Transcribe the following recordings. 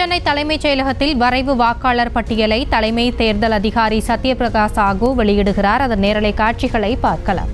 சென்னை தலைமைச் செயலகத்தில் வரைவு வாக்காளர் பட்டியலை தலைமை தேர்தல் அதிகாரி சத்யபிரகாஷ் சாகு வெளியிடுகிறார் அதன் நேரலை காட்சிகளை பார்க்கலாம்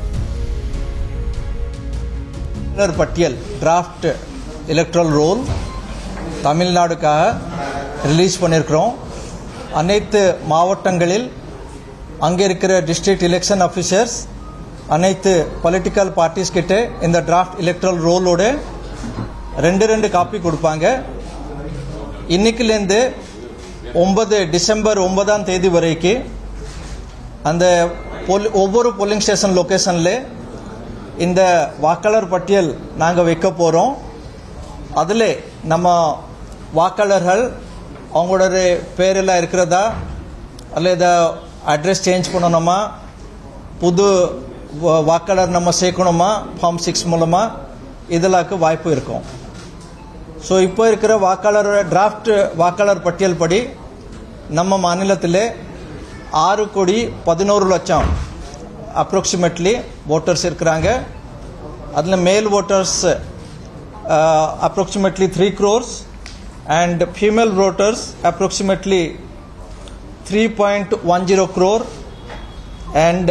வாக்காளர் பட்டியல் டிராஃப்ட் எலக்ட்ரல் ரோல் தமிழ்நாடுக்காக ரிலீஸ் பண்ணியிருக்கிறோம் அனைத்து மாவட்டங்களில் அங்கே இருக்கிற டிஸ்ட்ரிக்ட் எலெக்ஷன் ஆஃபீஸர்ஸ் அனைத்து பொலிட்டிக்கல் பார்ட்டிஸ் கிட்ட இந்த டிராஃப்ட் எலக்ட்ரல் ரோலோட ரெண்டு ரெண்டு காப்பி கொடுப்பாங்க இன்னைக்குலேருந்து ஒன்பது டிசம்பர் ஒன்பதாம் தேதி வரைக்கும் அந்த பொல்- ஒவ்வொரு போலிங் ஸ்டேஷன் லொக்கேஷனில் இந்த வாக்காளர் பட்டியல் நாங்கள் வைக்க போகிறோம் அதில் நம்ம வாக்காளர்கள் அவங்களோட பேரெல்லாம் இருக்கிறதா அல்லது அட்ரஸ் சேஞ்ச் பண்ணணுமா புது வா- வாக்காளர் நம்ம சேர்க்கணுமா ஃபார்ம் சிக்ஸ் மூலமாக இதெல்லாக்கு வாய்ப்பு இருக்கும் ஸோ இப்போ இருக்கிற வாக்காளர் டிராஃப்ட் வாக்காளர் பட்டியல் படி நம்ம மாநிலத்தில் ஆறு கோடி பதினோரு லட்சம் அப்ராக்சிமேட்லி ஓட்டர்ஸ் இருக்கிறாங்க அதில் male voters approximately three crores and female voters approximately three point one zero crore and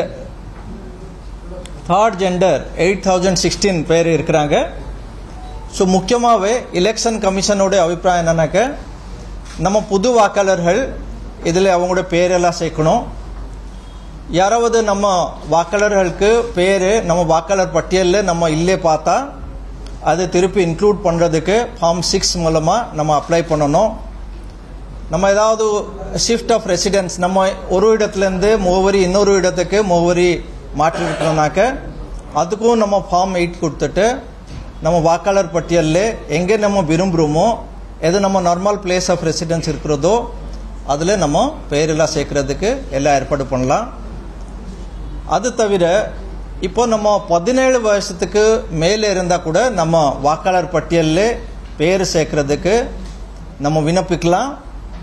third gender eight thousand sixteen பேர் இருக்கிறாங்க ஸோ முக்கியமாகவே எலெக்ஷன் கமிஷனோட அபிப்பிராயம் என்னன்னாக்க நம்ம புது வாக்காளர்கள் இதில் அவங்களோட பேரெல்லாம் சேர்க்கணும் யாராவது நம்ம வாக்காளர்களுக்கு பேர் நம்ம வாக்காளர் பட்டியலில் நம்ம இல்லே பார்த்தா அதை திருப்பி இன்க்ளூட் பண்ணுறதுக்கு ஃபார்ம் சிக்ஸ் மூலமாக நம்ம அப்ளை பண்ணணும் நம்ம ஏதாவது ஷிஃப்ட் ஆஃப் ரெசிடென்ஸ் நம்ம ஒரு இடத்துலேருந்து முகவரி இன்னொரு இடத்துக்கு முகவரி மாற்றி இருக்கணும்னாக்க அதுக்கும் நம்ம ஃபார்ம் எயிட் கொடுத்துட்டு நம்ம வாக்காளர் பட்டியலில் எங்கே நம்ம விரும்புகிறோமோ எது நம்ம நார்மல் பிளேஸ் ஆஃப் ரெசிடென்ஸ் இருக்கிறதோ அதில் நம்ம பேரெல்லாம் சேர்க்கறதுக்கு எல்லாம் ஏற்பாடு பண்ணலாம் அது தவிர இப்போ நம்ம பதினேழு வருஷத்துக்கு மேலே இருந்தால் கூட நம்ம வாக்காளர் பட்டியலில் பேர் சேர்க்கறதுக்கு நம்ம விண்ணப்பிக்கலாம்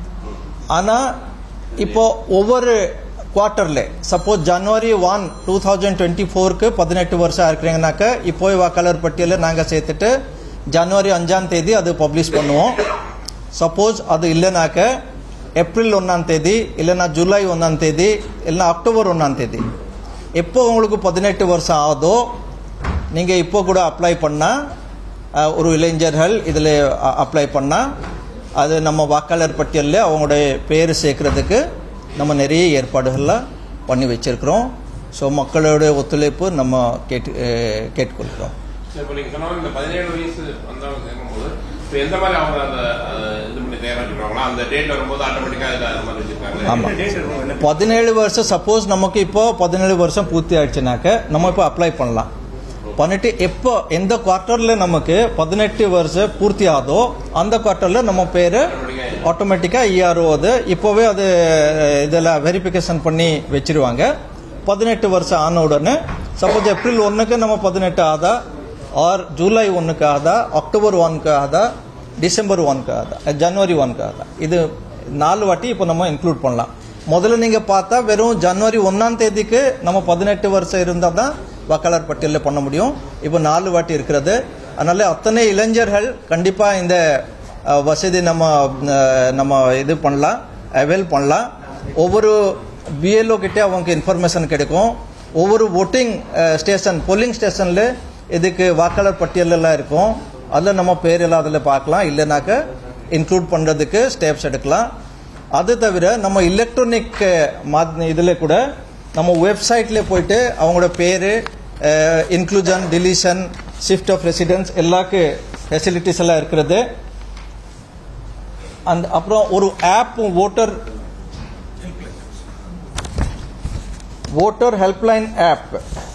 ஆனால் இப்போ ஒவ்வொரு குவார்ட்டர்ல suppose January one two thousand twenty ஃபோருக்கு பதினெட்டு வருஷம் இருக்கிறீங்கனாக்க இப்போ வாக்காளர் பட்டியலில் நாங்கள் சேர்த்துட்டு ஜனவரி அஞ்சாம் தேதி அது பப்ளிஷ் பண்ணுவோம் சப்போஸ் அது இல்லைனாக்க ஏப்ரல் ஒன்றாம் தேதி இல்லைன்னா ஜூலை ஒன்றாம் தேதி இல்லைன்னா அக்டோபர் ஒன்றாம் தேதி எப்போ உங்களுக்கு பதினெட்டு வருஷம் ஆகுதோ நீங்கள் இப்போ கூட அப்ளை பண்ணால் அஹ், ஒரு இளைஞர்கள் இதில் அப்ளை பண்ணால் அது நம்ம வாக்காளர் பட்டியலில் அவங்களுடைய பேர் சேர்க்கறதுக்கு நம்ம நிறைய ஏற்பாடுகள்லாம் பண்ணி வச்சிருக்கிறோம் ஸோ மக்களோட ஒத்துழைப்பு நம்ம கேட்டு அஹ், கேட்டுக்கொள்கிறோம் சரி, இப்ப நீங்க சொன்ன மாதிரி இந்த பதினேழு வயசு வந்தவங்க சேர்க்கும்போது இப்ப எந்த மாதிரி அவங்க அந்த அஹ், இது பண்ணி தயாராக்கிடுவாங்களா அந்த டேட் வரும்போது ஆட்டோமேட்டிக்கா இதுல அந்த மாதிரி வச்சிருக்காங்க ஆமாம் பதினேழு வருஷம் சப்போஸ் நமக்கு இப்போ பதினேழு வருஷம் பூர்த்தி ஆயிடுச்சுனாக்க நம்ம இப்போ அப்ளை பண்ணலாம் பண்ணிட்டு எப்போ எந்த குவார்ட்டரில் நமக்கு பதினெட்டு வருஷம் பூர்த்தி ஆகுதோ அந்த குவார்ட்டரில் நம்ம பேர் ஆட்டோமேட்டிக்காக இஆர்ஓ அது இப்போவே அது அஹ், இதெல்லாம் வெரிஃபிகேஷன் பண்ணி வச்சிருவாங்க பதினெட்டு வருஷம் ஆன உடனே சப்போஸ் ஏப்ரல் ஒன்றுக்கு நம்ம பதினெட்டு ஆதா ஆர் ஜூலை ஒன்றுக்கு ஆதா அக்டோபர் ஒன்க்கு ஆதா டிசம்பர் ஒன்க்கு ஆதா ஜனவரி ஒன்க்கு ஆதா இது நாலு வாட்டி இப்போ நம்ம இன்க்ளூட் பண்ணலாம் முதல்ல நீங்கள் பார்த்தா வெறும் ஜனவரி ஒன்றாம் தேதிக்கு நம்ம பதினெட்டு வருஷம் இருந்தால் தான் வாக்காளர் பட்டியலில் பண்ண முடியும் இப்போ நாலு வாட்டி இருக்கிறது அதனால அத்தனை இளைஞர்கள் கண்டிப்பாக இந்த அஹ், வசதி நம்ம அஹ், நம்ம இது பண்ணலாம் அவைல் பண்ணலாம் ஒவ்வொரு பிஎல்ஓ கிட்டே அவங்க இன்ஃபர்மேஷன் கிடைக்கும் ஒவ்வொரு ஓட்டிங் ஸ்டேஷன் போலிங் ஸ்டேஷனில் இதுக்கு வாக்காளர் பட்டியல் எல்லாம் இருக்கும் அதில் நம்ம பேர் எல்லாம் அதில் பார்க்கலாம் இல்லைனாக்க இன்க்ளூட் பண்ணுறதுக்கு ஸ்டெப்ஸ் எடுக்கலாம் அது தவிர நம்ம எலக்ட்ரானிக் இதில் கூட நம்ம வெப்சைட்ல போயிட்டு அவங்களோட பேர் inclusion deletion shift of residence எல்லாக்கு ஃபெசிலிட்டிஸ் எல்லாம் இருக்கிறது அந்த அப்புறம் ஒரு app voter voter helpline app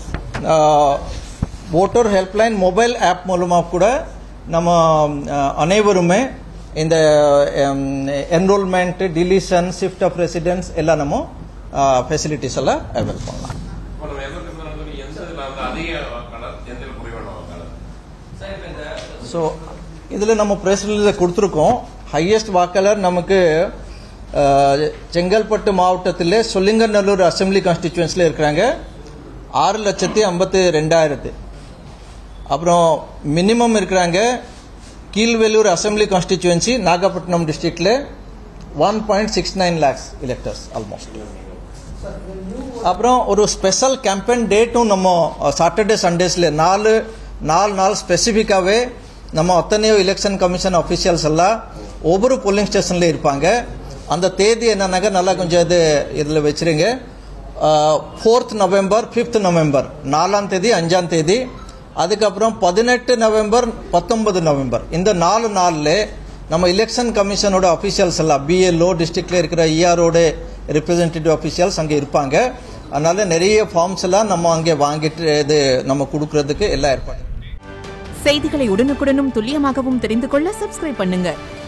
voter helpline mobile app மூலமாக கூட நம்ம அஹ், அனைவருமே இந்த enrolment deletion shift of residence எல்லாம் நம்ம ஃபெசிலிட்டிஸ் எல்லாம் அவைல் பண்ணலாம் இப்ப நம்ம எந்த வந்து எந்த இதுல வந்து அதிக வாக்காளர் எந்த இதுல குறைவான வாக்காளர் ஸோ இதில் நம்ம ப்ரெஸ் ரிலீஸை கொடுத்துருக்கோம் ஹையஸ்ட் வாக்காளர் நமக்கு அஹ், செங்கல்பட்டு மாவட்டத்தில் சொல்லிங்கநல்லூர் அசெம்பிளி கான்ஸ்டிச்சுவன்ஸில் இருக்கிறாங்க ஆறு லட்சத்தி ஐம்பத்தி ரெண்டாயிரத்து அப்புறம் மினிமம் இருக்கிறாங்க கீழ்வேலூர் அசெம்பிளி கான்ஸ்டிச்சுவன்சி நாகப்பட்டினம் டிஸ்ட்ரிக்ட்ல one point six nine lakhs electors almost அப்புறம் ஒரு ஸ்பெஷல் கேம்பெயின் டேட்டும் நம்ம சாட்டர்டே சண்டேஸ்ல நாலு நாலு நாள் ஸ்பெசிஃபிக்காகவே நம்ம அத்தனையோ எலெக்ஷன் கமிஷன் அஃபிஷியல்ஸ் எல்லாம் ஒவ்வொரு போலிங் ஸ்டேஷன்ல இருப்பாங்க அந்த தேதி என்னன்னாக்க நல்லா கொஞ்சம் இது இதில் வச்சிருங்க ஃபோர்த் நவம்பர் ஃபிஃப்த் நவம்பர் நாலாம் தேதி அஞ்சாம் தேதி அதுக்கப்புறம் பதினெட்டு நவம்பர் பத்தொன்பது நவம்பர் இந்த நாலு நாளில் நம்ம எலெக்ஷன் கமிஷனோட அஃபிஷியல்ஸ் எல்லாம் பிஎல்ஓ டிஸ்ட்ரிக்ட்ல இருக்கிற இஆரோட ரெப்ரசன்டேட்டிவ் அஃபிஷியல்ஸ் அங்கே இருப்பாங்க அதனால நிறைய ஃபார்ம்ஸ் எல்லாம் நம்ம அங்கே வாங்கிட்டு இது நம்ம கொடுக்கறதுக்கு எல்லாம் ஏற்பாடு செய்திகளை உடனுக்குடனும் துல்லியமாகவும் தெரிந்து கொள்ள சப்ஸ்கிரைப் பண்ணுங்க